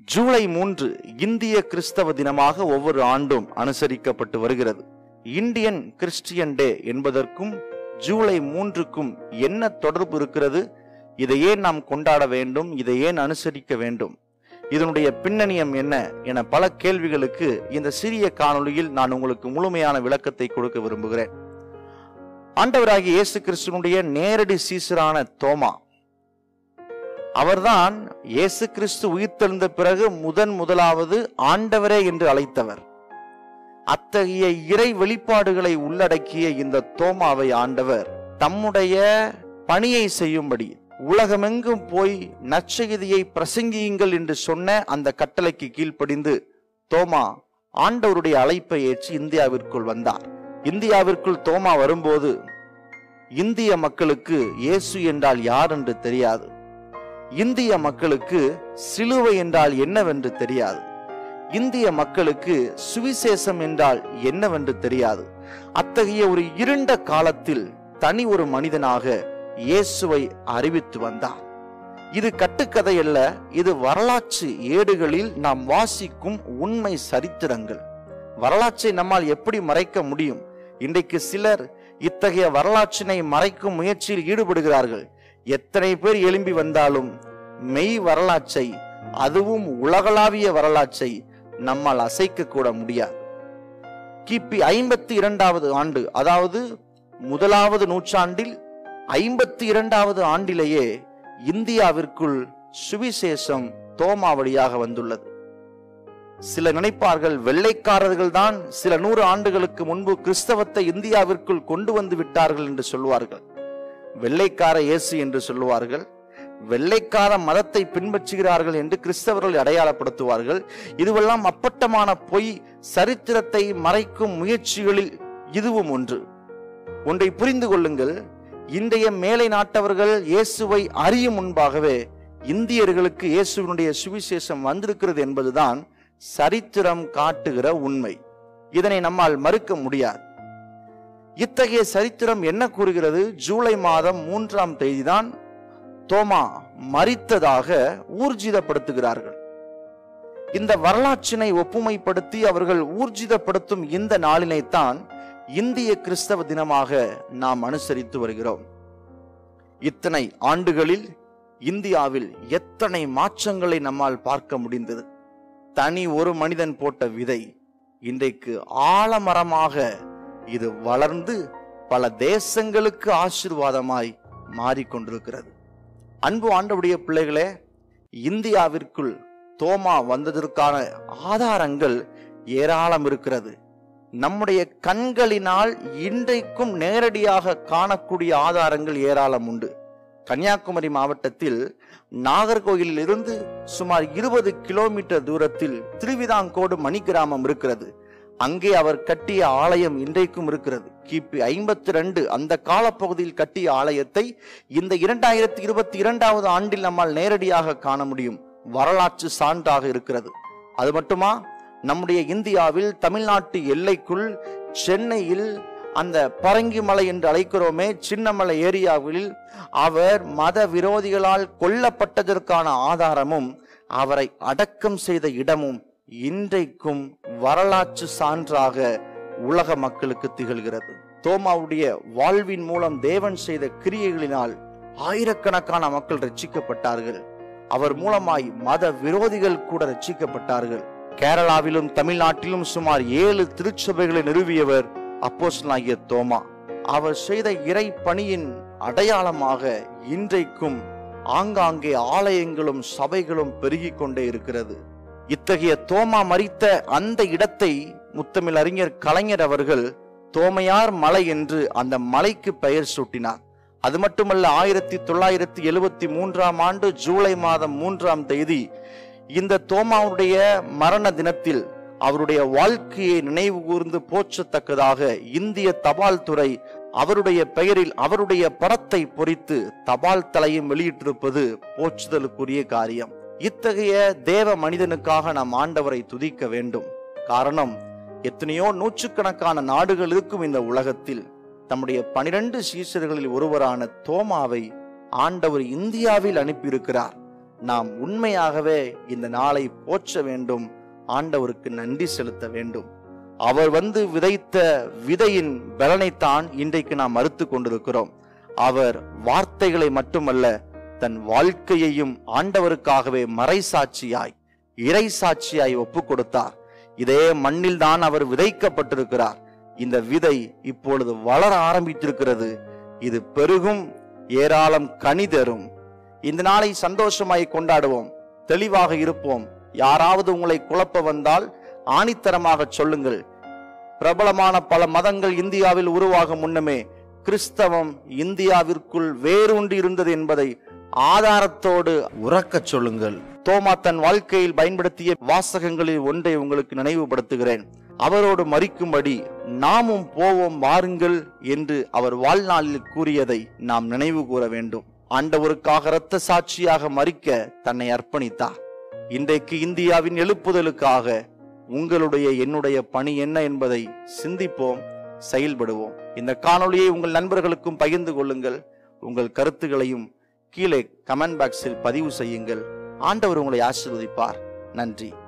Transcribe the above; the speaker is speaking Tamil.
ஜூலை மூன்று இந்திய கிறிஸ்தவ தினமாக ஒவ்வொரு ஆண்டும் அனுசரிக்கப்பட்டு வருகிறது இந்தியன் கிறிஸ்டியன் டே என்பதற்கும் ஜூலை மூன்றுக்கும் என்ன தொடர்பு இருக்கிறது இதை ஏன் நாம் கொண்டாட வேண்டும் இதை ஏன் அனுசரிக்க வேண்டும் இதனுடைய பின்னணியம் என்ன என பல கேள்விகளுக்கு இந்த சிறிய காணொளியில் நான் உங்களுக்கு முழுமையான விளக்கத்தை கொடுக்க விரும்புகிறேன் ஆண்டவராகிய இயேசு கிறிஸ்துவனுடைய நேரடி சீசரான தோமா அவர்தான் இயேசு கிறிஸ்து உயிர்த்தெழுந்த பிறகு முதன் முதலாவது ஆண்டவரே என்று அழைத்தவர் அத்தகைய இறை வெளிப்பாடுகளை உள்ளடக்கிய இந்த தோமாவை ஆண்டவர் தம்முடைய பணியை செய்யும்படி உலகமெங்கும் போய் நற்செய்தியை பிரசங்கியுங்கள் என்று சொன்ன அந்த கட்டளைக்கு கீழ்ப்படிந்து தோமா ஆண்டவருடைய அழைப்பை ஏற்று இந்தியாவிற்குள் வந்தார் இந்தியாவிற்குள் தோமா வரும்போது இந்திய மக்களுக்கு இயேசு என்றால் யார் என்று தெரியாது இந்திய மக்களுக்கு சிலுவை என்றால் என்னவென்று தெரியாது இந்திய மக்களுக்கு சுவிசேஷம் என்றால் என்னவென்று தெரியாது அத்தகைய ஒரு இருண்ட காலத்தில் தனி ஒரு மனிதனாக இயேசுவை அறிவித்து வந்தார் இது கட்டுக்கதை அல்ல இது வரலாற்று ஏடுகளில் நாம் வாசிக்கும் உண்மை சரித்திரங்கள் வரலாற்றை நம்மால் எப்படி மறைக்க முடியும் இன்றைக்கு சிலர் இத்தகைய வரலாற்றினை மறைக்கும் முயற்சியில் ஈடுபடுகிறார்கள் எத்தனை பேர் எழும்பி வந்தாலும் மெய் வரலாற்றை அதுவும் உலகளாவிய வரலாற்றை நம்மால் அசைக்க கூட முடியாது கிபி ஐம்பத்தி இரண்டாவது ஆண்டு அதாவது முதலாவது நூற்றாண்டில் ஐம்பத்தி இரண்டாவது ஆண்டிலேயே இந்தியாவிற்குள் சுவிசேஷம் தோமா வழியாக வந்துள்ளது சில நினைப்பார்கள் வெள்ளைக்காரர்கள் தான் சில நூறு ஆண்டுகளுக்கு முன்பு கிறிஸ்தவத்தை இந்தியாவிற்குள் கொண்டு வந்து விட்டார்கள் என்று சொல்வார்கள் வெள்ளைக்கார இயேசு என்று சொல்லுவார்கள் வெள்ளைக்கார மதத்தை பின்பற்றுகிறார்கள் என்று கிறிஸ்தவர்கள் அடையாளப்படுத்துவார்கள் இதுவெல்லாம் அப்பட்டமான பொய் சரித்திரத்தை மறைக்கும் முயற்சிகளில் இதுவும் ஒன்று ஒன்றை புரிந்து கொள்ளுங்கள் இன்றைய மேலை நாட்டவர்கள் இயேசுவை அறியும் முன்பாகவே இந்தியர்களுக்கு இயேசுவினுடைய சுவிசேஷம் வந்திருக்கிறது என்பதுதான் சரித்திரம் காட்டுகிற உண்மை இதனை நம்மால் மறுக்க முடியாது இத்தகைய சரித்திரம் என்ன கூறுகிறது ஜூலை மாதம் மூன்றாம் தேதிதான் தோமா மறித்ததாக ஊர்ஜிதப்படுத்துகிறார்கள் இந்த வரலாற்றினை ஒப்புமைப்படுத்தி அவர்கள் ஊர்ஜிதப்படுத்தும் இந்த நாளினைத்தான் இந்திய கிறிஸ்தவ தினமாக நாம் அனுசரித்து வருகிறோம் இத்தனை ஆண்டுகளில் இந்தியாவில் எத்தனை மாற்றங்களை நம்மால் பார்க்க முடிந்தது தனி ஒரு மனிதன் போட்ட விதை இன்றைக்கு ஆலமரமாக இது வளர்ந்து பல தேசங்களுக்கு ஆசிர்வாதமாய் மாறிக்கொண்டிருக்கிறது அன்பு ஆண்டவுடைய பிள்ளைகளே இந்தியாவிற்குள் தோமா வந்ததற்கான ஆதாரங்கள் ஏராளம் இருக்கிறது நம்முடைய கண்களினால் இன்றைக்கும் நேரடியாக காணக்கூடிய ஆதாரங்கள் ஏராளம் உண்டு கன்னியாகுமரி மாவட்டத்தில் நாகர்கோயிலில் இருந்து சுமார் இருபது கிலோமீட்டர் தூரத்தில் திருவிதாங்கோடு மணி கிராமம் இருக்கிறது அங்கே அவர் கட்டிய ஆலயம் இன்றைக்கும் இருக்கிறது கிபி ஐம்பத்தி ரெண்டு அந்த காலப்பகுதியில் கட்டிய ஆலயத்தை இந்த இரண்டாயிரத்தி இருபத்தி இரண்டாவது ஆண்டில் நம்மால் நேரடியாக காண முடியும் வரலாற்று சான்றாக இருக்கிறது அது மட்டுமா நம்முடைய இந்தியாவில் தமிழ்நாட்டு எல்லைக்குள் சென்னையில் அந்த பரங்கிமலை என்று அழைக்கிறோமே சின்னமலை ஏரியாவில் அவர் மத விரோதிகளால் கொல்லப்பட்டதற்கான ஆதாரமும் அவரை அடக்கம் செய்த இடமும் இன்றைக்கும் வரலாற்று சான்றாக உலக மக்களுக்கு திகழ்கிறது தோமாவுடைய வாழ்வின் மூலம் தேவன் செய்த கிரியைகளினால் ஆயிரக்கணக்கான மக்கள் ரட்சிக்கப்பட்டார்கள் அவர் மூலமாய் மத விரோதிகள் கூட ரட்சிக்கப்பட்டார்கள் கேரளாவிலும் தமிழ்நாட்டிலும் சுமார் ஏழு திருச்சபைகளை நிறுவியவர் அப்போஸ்தலனாகிய தோமா அவர் செய்த இறை பணியின் அடையாளமாக இன்றைக்கும் ஆங்காங்கே ஆலயங்களும் சபைகளும் பெருகிக் கொண்டே இருக்கிறது இத்தகைய தோமா மறித்த அந்த இடத்தை முத்தமிழ் அறிஞர் கலைஞர் அவர்கள் தோமையார் மலை என்று அந்த மலைக்கு பெயர் சூட்டினார் அது மட்டுமல்ல ஆயிரத்தி தொள்ளாயிரத்தி எழுபத்தி மூன்றாம் ஆண்டு ஜூலை மாதம் மூன்றாம் தேதி இந்த தோமாவுடைய மரண தினத்தில் அவருடைய வாழ்க்கையை நினைவு கூர்ந்து போற்றத்தக்கதாக இந்திய தபால் துறை அவருடைய பெயரில் அவருடைய படத்தை பொறித்து தபால் தலையும் வெளியிட்டிருப்பது போற்றுதலுக்குரிய காரியம் இத்தகைய தேவ மனிதனுக்காக நாம் ஆண்டவரை துதிக்க வேண்டும் காரணம் எத்தனையோ நூற்றுக்கணக்கான நாடுகள் இருக்கும் இந்த உலகத்தில் தம்முடைய பனிரெண்டு சீசர்களில் ஒருவரான தோமாவை ஆண்டவர் இந்தியாவில் அனுப்பியிருக்கிறார் நாம் உண்மையாகவே இந்த நாளை போற்ற வேண்டும் ஆண்டவருக்கு நன்றி செலுத்த வேண்டும் அவர் வந்து விதைத்த விதையின் பலனைத்தான் இன்றைக்கு நாம் மறுத்து கொண்டிருக்கிறோம் அவர் வார்த்தைகளை மட்டுமல்ல தன் வாழ்க்கையையும் ஆண்டவருக்காகவே மறைசாட்சியாய் இறை சாட்சியாய் ஒப்பு கொடுத்தார் இதே மண்ணில் தான் அவர் விதைக்கப்பட்டிருக்கிறார் இந்த விதை இப்பொழுது வளர ஆரம்பித்திருக்கிறது இது பெருகும் ஏராளம் கனி தரும் இந்த நாளை சந்தோஷமாய் கொண்டாடுவோம் தெளிவாக இருப்போம் யாராவது உங்களை குழப்ப வந்தால் ஆணித்தரமாக சொல்லுங்கள் பிரபலமான பல மதங்கள் இந்தியாவில் உருவாகும் முன்னமே கிறிஸ்தவம் இந்தியாவிற்குள் வேரூன்றி இருந்தது என்பதை ஆதாரத்தோடு உறக்கச் சொல்லுங்கள் தோமா தன் வாழ்க்கையில் பயன்படுத்திய வாசகங்களில் ஒன்றை உங்களுக்கு நினைவுபடுத்துகிறேன் அவரோடு மறிக்கும்படி நாமும் போவோம் வாருங்கள் என்று அவர் வாழ்நாளில் கூறியதை நாம் நினைவு கூற வேண்டும் ஆண்டவருக்காக இரத்த சாட்சியாக மறிக்க தன்னை அர்ப்பணித்தார் இன்றைக்கு இந்தியாவின் எழுப்புதலுக்காக உங்களுடைய என்னுடைய பணி என்ன என்பதை சிந்திப்போம் செயல்படுவோம் இந்த காணொளியை உங்கள் நண்பர்களுக்கும் பகிர்ந்து கொள்ளுங்கள் உங்கள் கருத்துகளையும் கீழே கமெண்ட் பாக்ஸில் பதிவு செய்யுங்கள் ஆண்டவர் உங்களை ஆசீர்வதிப்பார் நன்றி